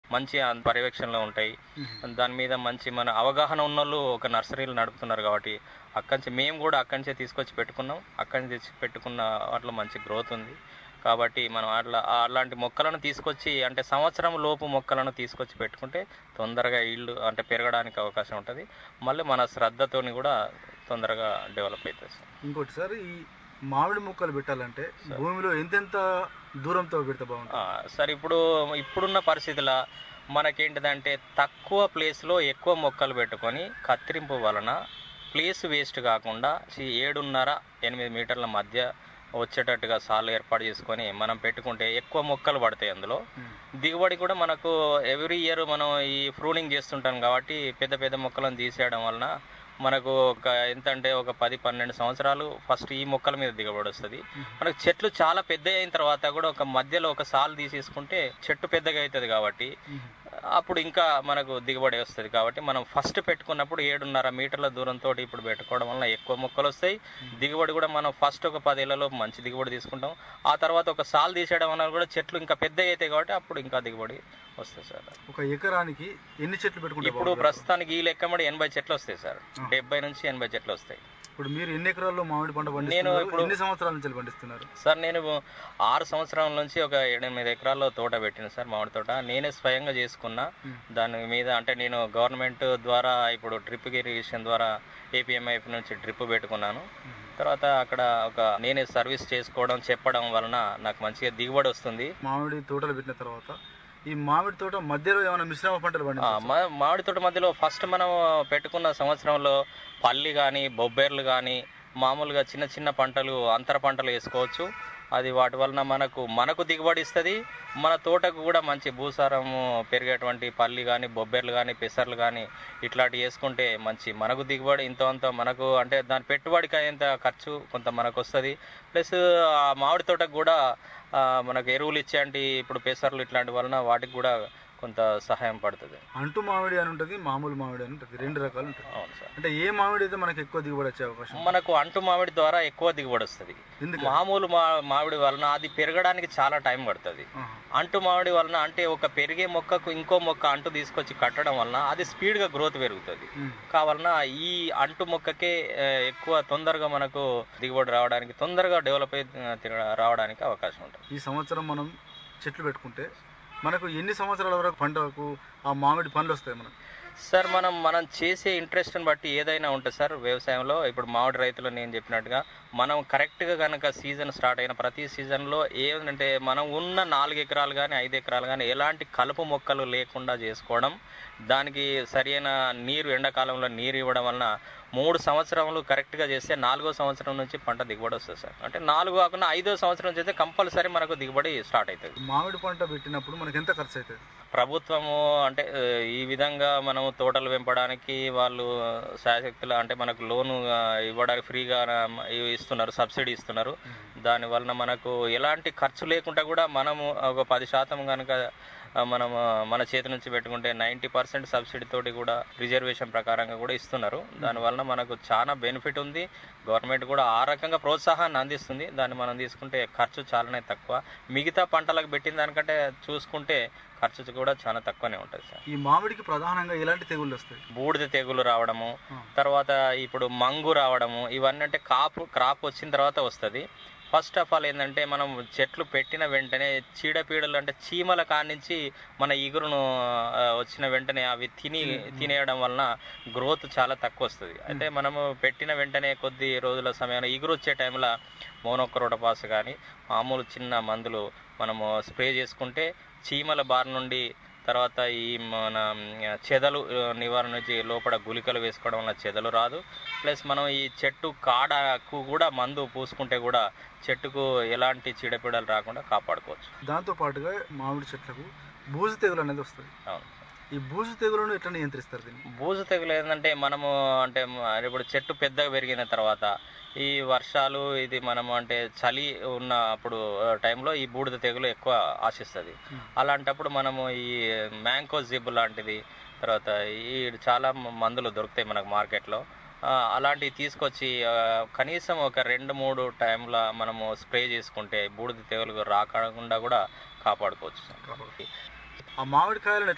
మంచి ఆ పర్యవేక్షణలో ఉంటాయి దాని మీద మంచి మన అవగాహన ఉన్నోళ్ళు ఒక నర్సరీలు నడుపుతున్నారు కాబట్టి అక్కడి నుంచి మేము కూడా అక్కడి నుంచే తీసుకొచ్చి పెట్టుకున్నాం అక్కడి నుంచి తెచ్చి పెట్టుకున్న వాటిలో మంచి గ్రోత్ ఉంది కాబట్టి మనం అట్లా అలాంటి మొక్కలను తీసుకొచ్చి అంటే సంవత్సరం లోపు మొక్కలను తీసుకొచ్చి పెట్టుకుంటే తొందరగా ఇల్లు అంటే పెరగడానికి అవకాశం ఉంటుంది మళ్ళీ మన శ్రద్ధతోని కూడా తొందరగా డెవలప్ అవుతుంది సార్ ఇంకోటి సార్ ఈ మామిడి మొక్కలు పెట్టాలంటే భూమిలో ఎంతెంత దూరంతో పెడితే బాగుంటుంది ఆ, సార్ ఇప్పుడు ఇప్పుడున్న పరిస్థితుల మనకేంటిదంటే తక్కువ ప్లేస్లో ఎక్కువ మొక్కలు పెట్టుకొని కత్తిరింపు వలన ప్లేస్ వేస్ట్ కాకుండా చి- ఏడున్నర ఎనిమిది మీటర్ల మధ్య వచ్చేటట్టుగా సాలు ఏర్పాటు చేసుకొని మనం పెట్టుకుంటే ఎక్కువ మొక్కలు పడతాయి అందులో ఉమ్. దిగుబడి కూడా మనకు ఎవ్రీ ఇయర్ మనం ఈ ప్రూనింగ్ చేస్తుంటాం కాబట్టి పెద్ద పెద్ద మొక్కలను తీసేయడం వలన మనకు ఒక ఎంత అంటే ఒక పది పన్నెండు సంవత్సరాలు ఫస్ట్ ఈ మొక్కల మీద దిగుబడి వస్తుంది మనకు చెట్లు చాలా పెద్ద అయిన తర్వాత కూడా ఒక మధ్యలో ఒక సాలు తీసేసుకుంటే చెట్టు పెద్దగా అవుతుంది కాబట్టి ఉమ్. అప్పుడు ఇంకా మనకు దిగుబడి వస్తుంది కాబట్టి మనం ఫస్ట్ పెట్టుకున్నప్పుడు ఏడున్నర మీటర్ల దూరంతో ఇప్పుడు పెట్టుకోవడం వలన ఎక్కువ మొక్కలు వస్తాయి దిగుబడి కూడా మనం ఫస్ట్ ఒక పదేళ్లలో మంచి దిగుబడి తీసుకుంటాం ఆ తర్వాత ఒక సాల్ తీసేయడం వలన కూడా చెట్లు ఇంకా పెద్దగా అవుతాయి కాబట్టి అప్పుడు ఇంకా దిగుబడి వస్తుంది సార్ ఒక ఎకరానికి ఎన్ని చెట్లు పెట్టుకుంటే ఇప్పుడు బాగుంటుంది? ప్రస్తుతానికి ఈ లెక్కమడి ఎనభై చెట్లు వస్తాయి సార్ ఆ. డెబ్బై నుంచి ఎనభై చెట్లు వస్తాయి ఇప్పుడు మీరు ఎన్ని ఎకరాల్లో మామిడి పంట నేను పండిస్తున్నారు ఇప్పుడు- ఎన్ని సంవత్సరాల నుంచి పండిస్తున్నారు సార్ నేను ఆరు సంవత్సరాల నుంచి ఒక ఎనిమిది ఎకరాల్లో తోట పెట్టిన సార్ మామిడి తోట నేనే స్వయంగా చేసుకున్నా ఉమ్. దాని మీద అంటే నేను గవర్నమెంట్ ద్వారా ఇప్పుడు డ్రిప్ ఇరిగేషన్ ద్వారా ఏపీఎంఐఎఫ్ నుంచి డ్రిప్ పెట్టుకున్నాను ఉమ్. తర్వాత అక్కడ ఒక నేనే సర్వీస్ చేసుకోవడం చెప్పడం వలన నాకు మంచిగా దిగుబడి వస్తుంది మామిడి తోటలు పెట్టిన తర్వాత ఈ మామిడి తోట మధ్యలో ఏమైనా మిశ్రమ పంటలు ఆ, పండించారు మా- మామిడి తోట మధ్యలో ఫస్ట్ మనం పెట్టుకున్న సంవత్సరంలో పల్లి కానీ బొబ్బెర్లు కానీ మామూలుగా చిన్న చిన్న పంటలు అంతర పంటలు వేసుకోవచ్చు అది వాటి వలన మనకు మనకు దిగుబడి ఇస్తుంది మన తోటకు కూడా మంచి భూసారము పెరిగేటువంటి పల్లి కానీ బొబ్బెర్లు కానీ పెసర్లు కానీ ఇట్లాంటివి వేసుకుంటే మంచి మనకు దిగుబడి ఇంత అంత మనకు అంటే దాని పెట్టుబడికి అయ్యేంత ఖర్చు కొంత మనకు వస్తుంది ప్లస్ ఆ మామిడి తోటకు కూడా ఆ, మనకు ఎరువులు ఇచ్చేంటి ఇప్పుడు పెసర్లు ఇట్లాంటి వలన వాటికి కూడా కొంత సహాయం పడుతుంది అంటు మామిడి అని ఉంటుంది మామూలు మామిడి అని ఉంటుంది రెండు రకాలు ఉంటుంది అవును సార్ అంటే ఏ మామిడి అయితే మనకి ఎక్కువ దిగుబడి వచ్చే అవకాశం ఉంది? మనకు అంటు మామిడి ద్వారా ఎక్కువ దిగుబడి వస్తుంది ఎందుకు మామూలు మా మామిడి వలన అది పెరగడానికి చాలా టైం పడుతుంది ఆహా. అంటు మామిడి వలన అంటే ఒక పెరిగే మొక్కకు ఇంకో మొక్క అంటు తీసుకొచ్చి కట్టడం వలన అది స్పీడ్గా గ్రోత్ పెరుగుతుంది ఉమ్. కావాలన ఈ అంటు మొక్కకే ఆ, ఎక్కువ తొందరగా మనకు దిగుబడి రావడానికి తొందరగా డెవలప్ అయి ఆ, తిరగ- రావడానికి అవకాశం ఉంటుంది ఈ సంవత్సరం మనం చెట్లు పెట్టుకుంటే మనకు ఎన్ని సంవత్సరాల వరకు పంటకు ఆ మామిడి పండ్లు వస్తాయి మనకు సార్ మనం మనం చేసే ఇంట్రెస్ట్ని బట్టి ఏదైనా ఉంటుంది సార్ వ్యవసాయంలో ఇప్పుడు మామిడి రైతులు నేను చెప్పినట్టుగా మనం కరెక్ట్గా కనుక సీజన్ స్టార్ట్ అయిన ప్రతి సీజన్లో ఏంటంటే మనం ఉన్న నాలుగు ఎకరాలు కానీ ఐదు ఎకరాలు కానీ ఎలాంటి కలుపు మొక్కలు లేకుండా చేసుకోవడం దానికి సరైన నీరు ఎండాకాలంలో నీరు ఇవ్వడం వలన మూడు సంవత్సరములు కరెక్ట్గా చేస్తే నాలుగో సంవత్సరం నుంచి పంట దిగుబడి వస్తుంది సార్ అంటే నాలుగు కాకుండా ఐదో సంవత్సరం చేస్తే కంపల్సరీ మనకు దిగుబడి స్టార్ట్ అవుతుంది మామిడి పంట పెట్టినప్పుడు మనకి ఎంత ఖర్చు అవుతుంది ప్రభుత్వము అంటే ఆ, ఈ విధంగా మనం తోటలు పెంపడానికి వాళ్ళు శాశక్తులు అంటే మనకు లోను ఆ, ఇవ్వడానికి ఫ్రీగా ఆ, ఇవి ఇస్తున్నారు సబ్సిడీ ఇస్తున్నారు దాని వలన మనకు ఎలాంటి ఖర్చు లేకుండా కూడా మనము ఒక పది శాతం కనుక ఆ, మనం ఆ, మన చేతి నుంచి పెట్టుకుంటే నైంటీ పర్సెంట్ సబ్సిడీ తోటి కూడా రిజర్వేషన్ ప్రకారంగా కూడా ఇస్తున్నారు దాని వలన మనకు చాలా బెనిఫిట్ ఉంది గవర్నమెంట్ కూడా ఆ రకంగా ప్రోత్సాహాన్ని అందిస్తుంది దాన్ని మనం తీసుకుంటే ఖర్చు చాలానే తక్కువ మిగతా పంటలకు పెట్టిన దానికంటే చూసుకుంటే ఖర్చు కూడా చాలా తక్కువనే ఉంటుంది సార్ ఈ మామిడికి ప్రధానంగా ఎలాంటి తెగుళ్ళు వస్తాయి బూడిద తెగులు రావడము ఆ. తర్వాత ఇప్పుడు మంగు రావడము ఇవన్నీ అంటే కాపు క్రాప్ వచ్చిన తర్వాత వస్తుంది ఫస్ట్ ఆఫ్ ఆల్ ఏంటంటే మనం చెట్లు పెట్టిన వెంటనే చీడపీడలు అంటే చీమల కానించి మన ఇగురును ఆ, వచ్చిన వెంటనే అవి తిని తినేయడం వలన గ్రోత్ చాలా తక్కువ వస్తుంది అయితే మనము పెట్టిన వెంటనే కొద్ది రోజుల సమయంలో ఇగురు వచ్చే టైంలో మోనోక్రోటపాస్ కానీ మామూలు చిన్న మందులు మనము స్ప్రే చేసుకుంటే చీమల బారి నుండి తర్వాత ఈ మన మ్, చెదలు ఆ, నివారణ నుంచి లోపల గుళికలు వేసుకోవడం వల్ల చెదలు రాదు ప్లస్ మనం ఈ చెట్టు కాడకు కూడా మందు పూసుకుంటే కూడా చెట్టుకు ఎలాంటి చీడపీడలు రాకుండా కాపాడుకోవచ్చు దాంతో పాటుగా మామిడి చెట్లకు బూజు తెగులు అనేది వస్తుంది అవును ఈ బూజు తెగులను ఎట్లా నియంత్రిస్తారు దీన్ని బూజు తెగులు ఏంటంటే మనము అంటే మ- ఇప్పుడు చెట్టు పెద్దగా పెరిగిన తర్వాత ఈ వర్షాలు ఇది మనము అంటే చలి ఉన్న అప్పుడు టైంలో ఈ బూడిద తెగులు ఎక్కువ ఆశిస్తుంది Hmm. అలాంటప్పుడు మనము ఈ మ్యాంకో జిబ్ లాంటిది తర్వాత ఈ చాలా మ- మందులు దొరుకుతాయి మనకు మార్కెట్లో ఆ, అలాంటివి తీసుకొచ్చి ఆ, కనీసం ఒక రెండు మూడు టైంల మనము స్ప్రే చేసుకుంటే బూడిద తెగులు రాకుండా కూడా కాపాడుకోవచ్చు ఆ మామిడికాయలను